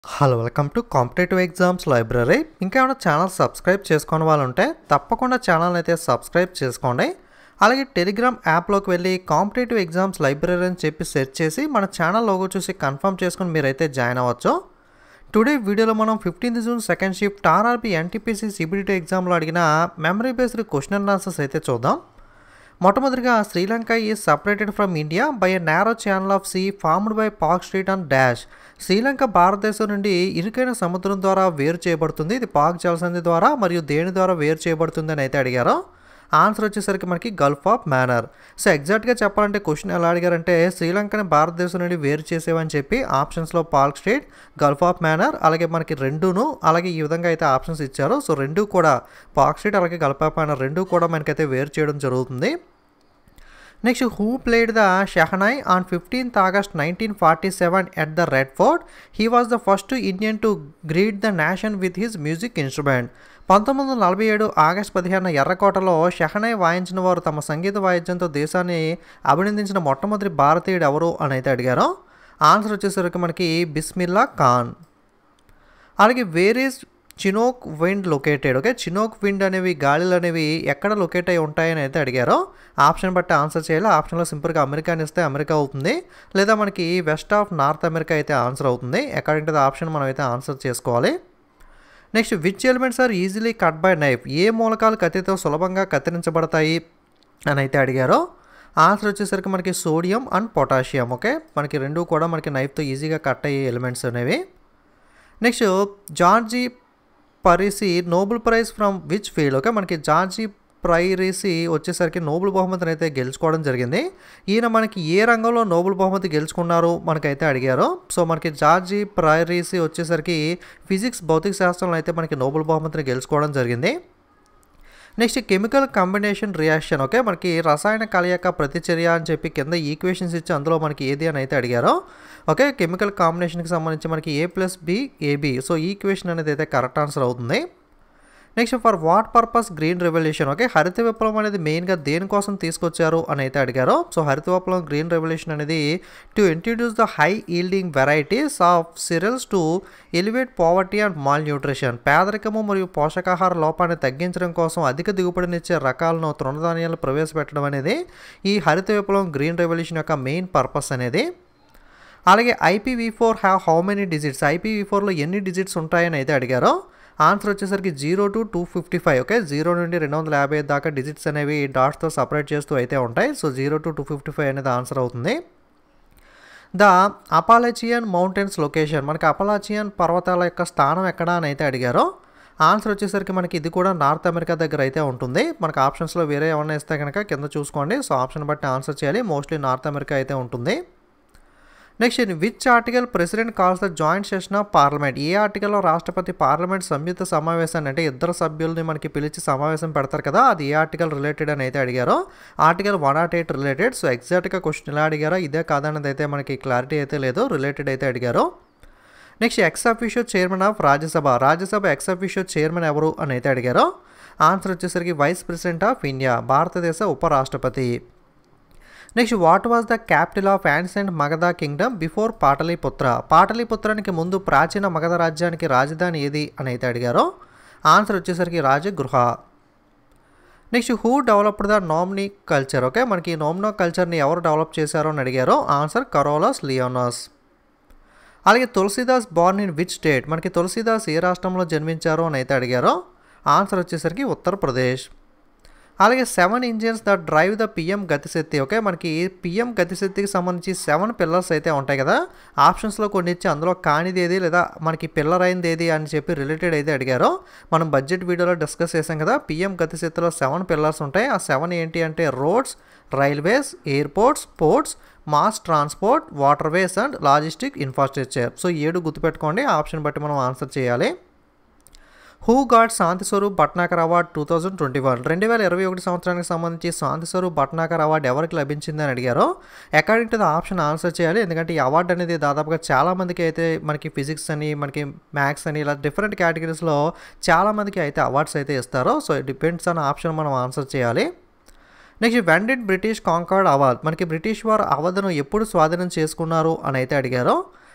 hello welcome to competitive exams library ఇంకా ఏమైనా channel subscribe చేసుకునే వాళ్ళు ఉంటే తప్పకుండా ఛానల్ అయితే సబ్స్క్రైబ్ చేసుకోండి అలాగే టెలిగ్రామ్ యాప్లోకి వెళ్ళి కాంపిటేటివ్ ఎగ్జామ్స్ లైబ్రరీ అని చెప్పి సెర్చ్ చేసి మన ఛానల్ లోగో చూసి కన్ఫర్మ్ చేసుకుని మీరైతే జాయిన్ అవ్వచ్చు టుడే వీడియోలో మనం fifteenth June second shift RRB NTPC CBDT ఎగ్జామ్లో అడిగిన memory based question and answers అయితే చూద్దాం మొట్టమొదటిగా Sri Lanka is separated from India by a narrow channel of sea formed by Palk strait and dash Sri Lanka భారతదేశం నుండి ఇరుకైన సముద్రం ద్వారా వేరు చేయబడుతుంది ఇది పాక్ జలసంధి ద్వారా మరియు దేని ద్వారా వేరు చేయబడుతుంది అని అయితే అడిగారు ఆన్సర్ వచ్చేసరికి మనకి గల్ఫ్ ఆఫ్ మేనర్ సో ఎగ్జాక్ట్గా చెప్పాలంటే క్వశ్చన్ ఎలా అడిగారంటే శ్రీలంకని భారతదేశం నుండి వేరు చేసేవని చెప్పి ఆప్షన్స్లో Palk strait gulf of Mannar అలాగే మనకి రెండును అలాగే ఈ విధంగా అయితే ఆప్షన్స్ ఇచ్చారు సో రెండు కూడా పార్క్ స్ట్రీట్ అలాగే గల్ఫ్ ఆఫ్ మేనర్ రెండు కూడా మనకైతే వేరు చేయడం జరుగుతుంది next who played the shehnai on fifteenth August nineteen forty seven at the Red Fort he was the first Indian to greet the nation with his music instrument పంతొమ్మిది వందల నలభై ఏడు ఆగస్ట్ పదిహేను ఎర్రకోటలో షహనాయ్ వాయించిన వారు తమ సంగీత వాయిద్యంతో దేశాన్ని అభినందించిన మొట్టమొదటి భారతీయుడు ఎవరు అని అయితే అడిగారు ఆన్సర్ వచ్చేసరికి మనకి బిస్మిల్లా ఖాన్ అలాగే where is Chinook wind located okay Chinook wind అనేవి గాలిలు అనేవి ఎక్కడ లొకేట్ అయి ఉంటాయని అయితే అడిగారో ఆప్షన్ బట్టి ఆన్సర్ చేయాలి ఆప్షన్లో సింపుల్గా అమెరికా అని ఇస్తే అమెరికా అవుతుంది లేదా మనకి వెస్ట్ ఆఫ్ నార్త్ అమెరికా అయితే ఆన్సర్ అవుతుంది అకార్డింగ్ టు ద ఆప్షన్ మనం అయితే ఆన్సర్ చేసుకోవాలి next which elements are easily cut by knife ఏ మూలకాలు కత్తితో సులభంగా కత్తిరించబడతాయి అని అయితే అడిగారో ఆన్సర్ వచ్చేసరికి మనకి సోడియం అండ్ పొటాషియం ఓకే మనకి రెండు కూడా మనకి నైఫ్తో ఈజీగా కట్ అయ్యే ఎలిమెంట్స్ అనేవి next Giorgio Parisi Nobel prize from which field okay మనకి జార్జీ ప్రైరీసి వచ్చేసరికి నోబెల్ బహుమతిని అయితే గెలుచుకోవడం జరిగింది ఈయన మనకి ఏ రంగంలో నోబెల్ బహుమతి గెలుచుకున్నారు మనకైతే అడిగారు సో మనకి జార్జీ ప్రైరీసి వచ్చేసరికి ఫిజిక్స్ భౌతిక శాస్త్రంలో అయితే మనకి నోబెల్ బహుమతిని గెలుచుకోవడం జరిగింది next chemical combination reaction okay మనకి రసాయన కలయిక ప్రతిచర్య అని చెప్పి కింద ఈక్వేషన్స్ ఇచ్చి అందులో మనకి ఏది అని అయితే అడిగారో ఓకే కెమికల్ కాంబినేషన్కి సంబంధించి మనకి A plus B AB so equation అనేది అయితే కరెక్ట్ ఆన్సర్ అవుతుంది next for what purpose green revolution okay హరిత విప్లవం అనేది మెయిన్గా దేనికోసం తీసుకొచ్చారు అని అయితే అడిగారు సో హరిత విప్లవం గ్రీన్ రెవల్యూషన్ అనేది to introduce the high yielding varieties of cereals to elevate poverty and malnutrition పేదరికము మరియు పోషకాహార లోపాన్ని తగ్గించడం కోసం అధిక దిగుబడినిచ్చే రకాలను తృణధాన్యాలు ప్రవేశపెట్టడం అనేది ఈ హరిత విప్లవం గ్రీన్ రెవల్యూషన్ యొక్క మెయిన్ పర్పస్ అనేది అలాగే IPv four have how many digits IPv ఫోర్లో ఎన్ని డిజిట్స్ ఉంటాయని అయితే అడిగారో ఆన్సర్ వచ్చేసరికి zero to two fifty five okay జీరో నుండి రెండు వందల యాభై దాకా డిజిట్స్ అనేవి డాట్స్తో సపరేట్ చేస్తూ అయితే ఉంటాయి so zero to two fifty five అనేది ఆన్సర్ అవుతుంది ద అపాలచియన్ మౌంటైన్స్ లొకేషన్ మనకి అపాలచియన్ పర్వతాల యొక్క స్థానం ఎక్కడ అని అయితే అడిగారో ఆన్సర్ వచ్చేసరికి మనకి ఇది కూడా నార్త్ అమెరికా దగ్గర అయితే ఉంటుంది మనకి ఆప్షన్స్లో వేరే ఏమన్నా ఇస్తే కనుక కింద చూసుకోండి సో ఆప్షన్ బట్టి ఆన్సర్ చేయాలి మోస్ట్లీ నార్త్ అమెరికా అయితే ఉంటుంది next which article president calls the joint session of parliament ఏ ఆర్టికల్లో రాష్ట్రపతి పార్లమెంట్ సంయుక్త సమావేశాన్ని అంటే ఇద్దరు సభ్యుల్ని మనకి పిలిచి సమావేశం పెడతారు కదా అది ఏ ఆర్టికల్ రిలేటెడ్ అని అయితే అడిగారో article one not eight related so ఎగ్జాక్ట్గా క్వశ్చన్ ఎలా అడిగారో ఇదే కాదన్నది అయితే మనకి క్లారిటీ అయితే లేదు రిలేటెడ్ అయితే అడిగారు next ex officio chairman of Rajya Sabha Rajya Sabha ex officio chairman ఎవరు అని అయితే అడిగారో ఆన్సర్ వచ్చేసరికి వైస్ ప్రెసిడెంట్ ఆఫ్ ఇండియా భారతదేశ ఉపరాష్ట్రపతి next what was the capital of ancient Magadha kingdom before Pataliputra పాటలీపుత్రానికి ముందు ప్రాచీన మగధ రాజ్యానికి రాజధాని ఏది అని అయితే అడిగారో ఆన్సర్ వచ్చేసరికి Rajagriha next who developed the nomenclature okay మనకి నోమ్నో కల్చర్ని ఎవరు డెవలప్ చేశారో అని అడిగారో ఆన్సర్ కరోలస్ లియోనస్ అలాగే Tulsidas born in which state మనకి తులసిదాస్ ఏ రాష్ట్రంలో జన్మించారో అని అయితే అడిగారో ఆన్సర్ వచ్చేసరికి ఉత్తరప్రదేశ్ అలాగే seven engines the drive the PM Gati Shakti okay మనకి పిఎం గతిశక్తికి సంబంధించి సెవెన్ పిల్లర్స్ అయితే ఉంటాయి కదా ఆప్షన్స్లో కొన్ని ఇచ్చి అందులో కానిది ఏది లేదా మనకి పిల్లర్ అయింది ఏది అని చెప్పి రిలేటెడ్ అయితే అడిగారో మనం బడ్జెట్ వీడియోలో డిస్కస్ చేసాం కదా పిఎం గతిశక్తిలో సెవెన్ పిల్లర్స్ ఉంటాయి ఆ సెవెన్ ఏంటి అంటే roads railways airports ports mass transport waterways and logistic infrastructure so ఏడు గుర్తుపెట్టుకోండి ఆప్షన్ బట్టి మనం ఆన్సర్ చేయాలి who got Shanti Swarup Bhatnagar award two thousand twenty one రెండు వేల ఇరవై ఒకటి సంవత్సరానికి సంబంధించి శాంతి స్వరూప్ భట్నాకర్ అవార్డు ఎవరికి లభించింది అని అడిగారో according to the option answer చేయాలి ఎందుకంటే ఈ అవార్డు అనేది దాదాపుగా చాలామందికి అయితే మనకి ఫిజిక్స్ అని మనకి మ్యాథ్స్ అని ఇలా డిఫరెంట్ కేటగిరీస్లో చాలామందికి అయితే అవార్డ్స్ అయితే ఇస్తారో so it depends on option మనం ఆన్సర్ చేయాలి next when did British conquered Awadh మనకి బ్రిటిష్ వారు అవధను ఎప్పుడు స్వాధీనం చేసుకున్నారు అని అయితే అడిగారో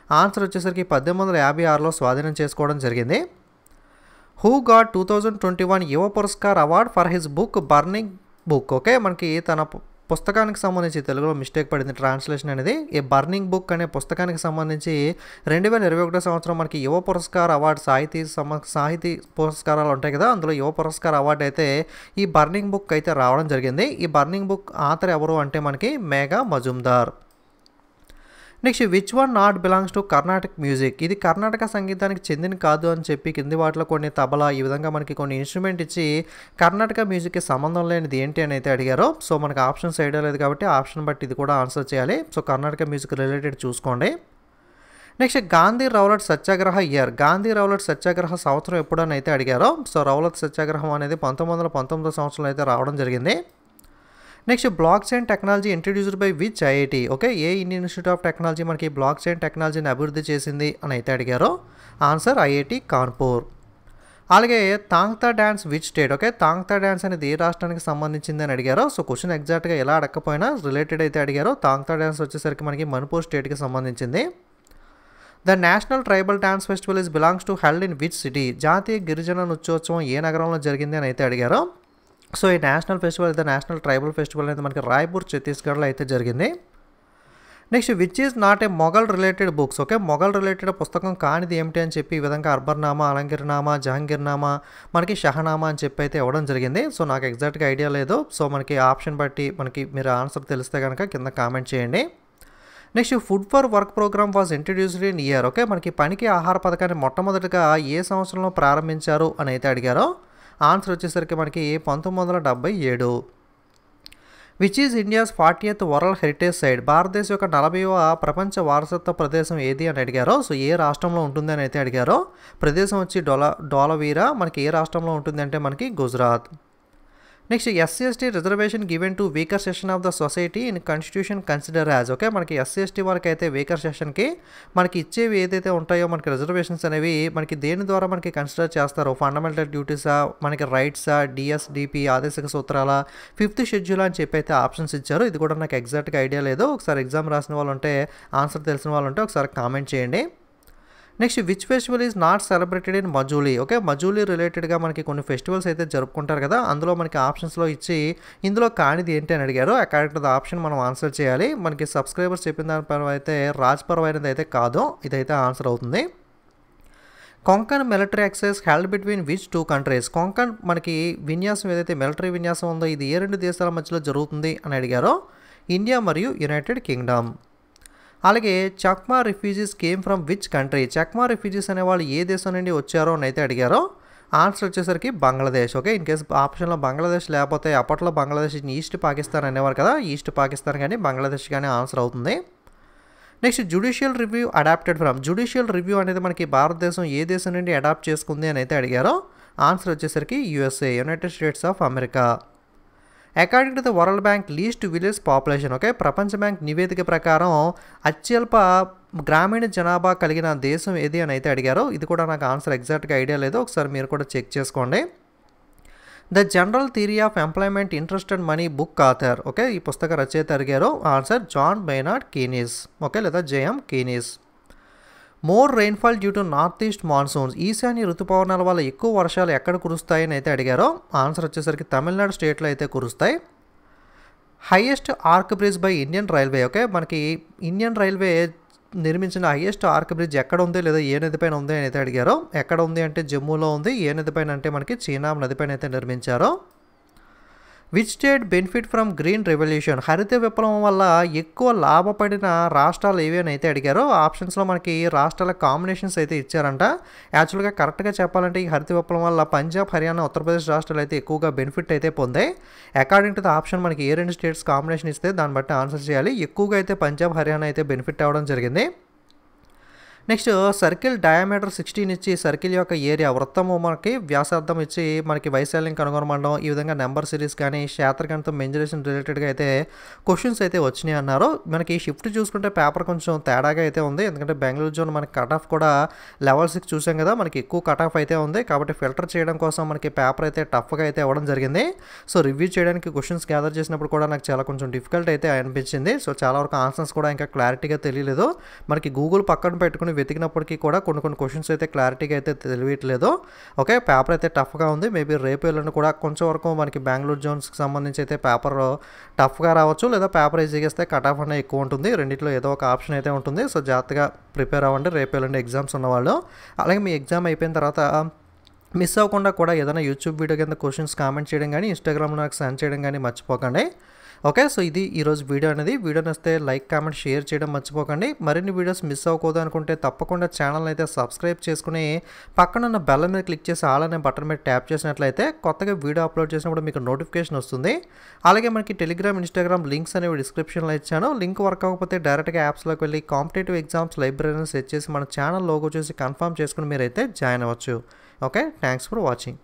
ఆన్సర్ వచ్చేసరికి పద్దెనిమిది వందల యాభై ఆరులో స్వాధీనం చేసుకోవడం జరిగింది who got two thousand twenty one Yuva Puraskar award for his book burning book okay మనకి తన పు- పుస్తకానికి సంబంధించి తెలుగులో మిస్టేక్ పడింది ట్రాన్స్లేషన్ అనేది ఈ బర్నింగ్ బుక్ అనే పుస్తకానికి సంబంధించి రెండు వేల ఇరవై ఒకటో సంవత్సరం మనకి యువ పురస్కార్ అవార్డు సాహితీ సమ సాహితీ పురస్కారాలు ఉంటాయి కదా అందులో యువ పురస్కార్ అవార్డు అయితే ఈ బర్నింగ్ బుక్ అయితే రావడం జరిగింది ఈ బర్నింగ్ బుక్ ఆథర్ ఎవరు అంటే మనకి Megha Majumdar next which one not belongs to Karnataka music ఇది కర్ణాటక సంగీతానికి చెందిన కాదు అని చెప్పి కింది వాటిలో కొన్ని తబలా ఈ విధంగా మనకి కొన్ని ఇన్స్ట్రుమెంట్ ఇచ్చి కర్ణాటక మ్యూజిక్కి సంబంధం లేనిది ఏంటి అని అయితే అడిగారో సో మనకి ఆప్షన్స్ ఐడియా లేదు కాబట్టి ఆప్షన్ బట్టి ఇది కూడా ఆన్సర్ చేయాలి సో కర్ణాటక మ్యూజిక్ రిలేటెడ్ చూసుకోండి next Gandhi Rowlatt Satyagraha year Gandhi Rowlatt Satyagraha సంవత్సరం ఎప్పుడని అయితే అడిగారో సో రౌలట్ సత్యాగ్రహం అనేది పంతొమ్మిది వందల పంతొమ్మిదో సంవత్సరంలో అయితే రావడం జరిగింది next block chain technology introduced by which IIT okay ఏ ఇండియన్ ఇన్స్టిట్యూట్ ఆఫ్ టెక్నాలజీ మనకి బ్లాక్ చైన్ టెక్నాలజీని అభివృద్ధి చేసింది అని అయితే అడిగారో ఆన్సర్ ఐఐటి కాన్పూర్ అలాగే Thang Ta dance which state okay Thang Ta dance అనేది ఏ రాష్ట్రానికి సంబంధించింది అని అడిగారో సో క్వశ్చన్ ఎగ్జాక్ట్గా ఎలా అడగకపోయినా రిలేటెడ్ అయితే అడిగారో తాంగ్తా డ్యాన్స్ వచ్చేసరికి మనకి మణిపూర్ స్టేట్కి సంబంధించింది the national tribal dance festival is belongs to held in which city జాతీయ గిరిజన నృత్యోత్సవం ఏ నగరంలో జరిగింది అని అయితే అడిగారో సో ఈ నేషనల్ ఫెస్టివల్ అయితే నేషనల్ ట్రైబల్ ఫెస్టివల్ అనేది మనకి రాయ్పూర్ ఛత్తీస్గఢ్లో అయితే జరిగింది next which is not a Mughal related books okay Mughal related పుస్తకం కానిది ఏమిటి అని చెప్పి ఈ విధంగా అర్బర్నామా అలంగిర్నామా జహాంగీర్నామా మనకి షహనామా అని చెప్పి అయితే ఇవ్వడం జరిగింది సో నాకు ఎగ్జాక్ట్గా ఐడియా లేదు సో మనకి ఆప్షన్ బట్టి మనకి మీరు ఆన్సర్ తెలిస్తే కనుక కింద కామెంట్ చేయండి next food for work programme was introduced in year okay మనకి పనికి ఆహార పథకాన్ని మొట్టమొదటిగా ఏ సంవత్సరంలో ప్రారంభించారు అని అయితే అడిగారో ఆన్సర్ వచ్చేసరికి మనకి పంతొమ్మిది వందల డెబ్బై ఏడు which is India's fortieth world heritage site భారతదేశం యొక్క నలభైవ ప్రపంచ వారసత్వ ప్రదేశం ఏది అని అడిగారో సో ఏ రాష్ట్రంలో ఉంటుంది అని అయితే అడిగారో ప్రదేశం వచ్చి డోలా డోలవీరా మనకి ఏ రాష్ట్రంలో ఉంటుంది అంటే మనకి Gujarat next SC ST reservation given to weaker section of the society in constitution consider as okay మనకి ఎస్సీ ఎస్టీ వాళ్ళకి అయితే వీకర్ సెషన్కి మనకి ఇచ్చేవి ఏదైతే ఉంటాయో మనకి రిజర్వేషన్స్ అనేవి మనకి దేని ద్వారా మనకి కన్సిడర్ చేస్తారో ఫండమెంటల్ డ్యూటీసా మనకి రైట్సా డిఎస్డిపి ఆదేశిక సూత్రాల ఫిఫ్త్ షెడ్యూల్ అని చెప్పి అయితే ఆప్షన్స్ ఇచ్చారు ఇది కూడా నాకు ఎగ్జాక్ట్గా ఐడియా లేదు ఒకసారి ఎగ్జామ్ రాసిన వాళ్ళు ఉంటే ఆన్సర్ తెలిసిన వాళ్ళు ఉంటే ఒకసారి కామెంట్ చేయండి next which festival is not celebrated in Majuli okay Majuli రిలేటెడ్గా మనకి కొన్ని ఫెస్టివల్స్ అయితే జరుపుకుంటారు కదా అందులో మనకి ఆప్షన్స్లో ఇచ్చి ఇందులో కానిది ఏంటి అని అడిగారు అకార్డింగ్ టు ద ఆప్షన్ మనం ఆన్సర్ చేయాలి మనకి సబ్స్క్రైబర్స్ చెప్పిన దానిపరం అయితే రాజ్పరమైనది అయితే కాదు ఇదైతే ఆన్సర్ అవుతుంది Konkan military exercise held between which two countries Konkan మనకి విన్యాసం ఏదైతే మిలిటరీ విన్యాసం ఉందో ఇది ఏ రెండు దేశాల మధ్యలో జరుగుతుంది అని అడిగారో ఇండియా మరియు యునైటెడ్ కింగ్డమ్ అలాగే Chakma refugees came from which country Chakma refugees అనే వాళ్ళు ఏ దేశం నుండి వచ్చారో అని అయితే అడిగారో ఆన్సర్ వచ్చేసరికి బంగ్లాదేశ్ ఓకే ఇన్ కేస్ ఆప్షన్లో బంగ్లాదేశ్ లేకపోతే అప్పట్లో బంగ్లాదేశ్ ఈస్ట్ పాకిస్తాన్ అనేవారు కదా ఈస్ట్ పాకిస్తాన్ కానీ బంగ్లాదేశ్ కానీ ఆన్సర్ అవుతుంది next judicial review adopted from judicial review అనేది మనకి భారతదేశం ఏ దేశం నుండి అడాప్ట్ చేసుకుంది అని అయితే అడిగారో ఆన్సర్ వచ్చేసరికి USA United States of America according to the World Bank least village population okay ప్రపంచ బ్యాంక్ నివేదిక ప్రకారం అత్యల్ప గ్రామీణ జనాభా కలిగిన దేశం ఏది అని అయితే అడిగారో ఇది కూడా నాకు ఆన్సర్ ఎగ్జాక్ట్గా ఐడియా లేదు ఒకసారి మీరు కూడా చెక్ చేసుకోండి the general theory of employment interest and money book author okay ఈ పుస్తక రచయిత అడిగారు answer John Maynard Keynes okay లేదా JM Keynes more rainfall due to north east monsoons ఈశాన్య ఋతుపవనాల వల్ల ఎక్కువ వర్షాలు ఎక్కడ కురుస్తాయని అయితే అడిగారో ఆన్సర్ వచ్చేసరికి తమిళనాడు స్టేట్లో అయితే కురుస్తాయి highest arch bridge by Indian railway okay మనకి ఇండియన్ రైల్వే నిర్మించిన హైయెస్ట్ ఆర్క్ బ్రిడ్జ్ ఎక్కడ ఉంది లేదా ఏ నది పైన ఉంది అని అయితే అడిగారో ఎక్కడ ఉంది అంటే జమ్మూలో ఉంది ఏ నది పైన అంటే మనకి చీనాబ్ నది పైన అయితే నిర్మించారో which state benefit from green revolution హరిత విప్లవం వల్ల ఎక్కువ లాభపడిన రాష్ట్రాలు ఏవి అని అయితే అడిగారో ఆప్షన్స్లో మనకి రాష్ట్రాల కాంబినేషన్స్ అయితే ఇచ్చారంట యాక్చువల్గా కరెక్ట్గా చెప్పాలంటే ఈ హరిత విప్లవం వల్ల పంజాబ్ హర్యానా ఉత్తరప్రదేశ్ రాష్ట్రాలు అయితే ఎక్కువగా బెనిఫిట్ అయితే పొందాయి అకార్డింగ్ టు ద ఆప్షన్ మనకి ఏ రెండు స్టేట్స్ కాంబినేషన్ ఇస్తే దాన్ని బట్టి ఆన్సర్ చేయాలి ఎక్కువగా అయితే పంజాబ్ హర్యానా అయితే బెనిఫిట్ అవ్వడం జరిగింది నెక్స్ట్ సర్కిల్ డయామీటర్ సిక్స్టీన్ ఇచ్చి సర్కిల్ యొక్క ఏరియా వృత్తము మనకి వ్యాసార్థం ఇచ్చి మనకి వైశాల్యం కనుగొనమండం ఈ విధంగా నెంబర్ సిరీస్ కానీ క్షేత్రగణితం మెజరేషన్ రిలేటెడ్గా అయితే క్వశ్చన్స్ అయితే వచ్చినాయి అన్నారు మనకి షిఫ్ట్ చూసుకుంటే పేపర్ కొంచెం తేడాగా అయితే ఉంది ఎందుకంటే బెంగళూరు జోన్ మనకి కట్ ఆఫ్ కూడా లెవెల్ సిక్స్ చూసాం కదా మనకి ఎక్కువ కట్ ఆఫ్ అయితే ఉంది కాబట్టి ఫిల్టర్ చేయడం కోసం మనకి పేపర్ అయితే టఫ్గా అయితే ఇవ్వడం జరిగింది సో రివ్యూ చేయడానికి క్వశ్చన్స్ గ్యాదర్ చేసినప్పుడు కూడా నాకు చాలా కొంచెం డిఫికల్ట్ అయితే అనిపించింది సో చాలా వరకు ఆన్సర్స్ కూడా ఇంకా క్లారిటీగా తెలియలేదు మనకి గూగుల్ పక్కన పెట్టుకుని వెతికినప్పటికీ కూడా కొన్ని కొన్ని క్వశ్చన్స్ అయితే క్లారిటీగా అయితే తెలియట్లేదు ఓకే పేపర్ అయితే టఫ్గా ఉంది మేబీ రేపు ఎల్లుండి కూడా కొంచెం వరకు మనకి బెంగళూరు జోన్స్కి సంబంధించి అయితే పేపర్ టఫ్గా రావచ్చు లేదా పేపర్ ఈజీగా ఇస్తే కట్ ఆఫ్ అనేది ఎక్కువ ఉంటుంది రెండిట్లో ఏదో ఒక ఆప్షన్ అయితే ఉంటుంది సో జాగ్రత్తగా ప్రిపేర్ అవ్వండి రేపు ఎల్లుండి ఎగ్జామ్స్ ఉన్నవాళ్ళు అలాగే మీ ఎగ్జామ్ అయిపోయిన తర్వాత మిస్ అవ్వకుండా కూడా ఏదైనా యూట్యూబ్ వీడియో కింద క్వశ్చన్స్ కామెంట్ చేయడం కానీ ఇన్స్టాగ్రామ్లో నాకు సెండ్ చేయడం కానీ మర్చిపోకండి ఓకే సో ఇది ఈరోజు వీడియో అనేది వీడియో నచ్చితే లైక్ కామెంట్ షేర్ చేయడం మర్చిపోకండి మరిన్ని వీడియోస్ మిస్ అవ్వకూడదు అనుకుంటే తప్పకుండా ఛానల్ అయితే సబ్స్క్రైబ్ చేసుకుని పక్కన ఉన్న బెల్ మీద క్లిక్ చేసి ఆల్ అనే బటన్ మీద ట్యాప్ చేసినట్లయితే కొత్తగా వీడియో అప్లోడ్ చేసినప్పుడు మీకు నోటిఫికేషన్ వస్తుంది అలాగే మనకి టెలిగ్రామ్ ఇన్స్టాగ్రామ్ లింక్స్ అనేవి డిస్క్రిప్షన్లో ఇచ్చాను లింక్ వర్క్ అవ్వకపోతే డైరెక్ట్గా యాప్స్లోకి వెళ్ళి కాంపిటేటివ్ ఎగ్జామ్స్ లైబ్రరీని సెట్ చేసి మన ఛానల్ లోగో చూసి కన్ఫర్మ్ చేసుకుని మీరైతే జాయిన్ అవ్వచ్చు ఓకే థ్యాంక్స్ ఫర్ వాచింగ్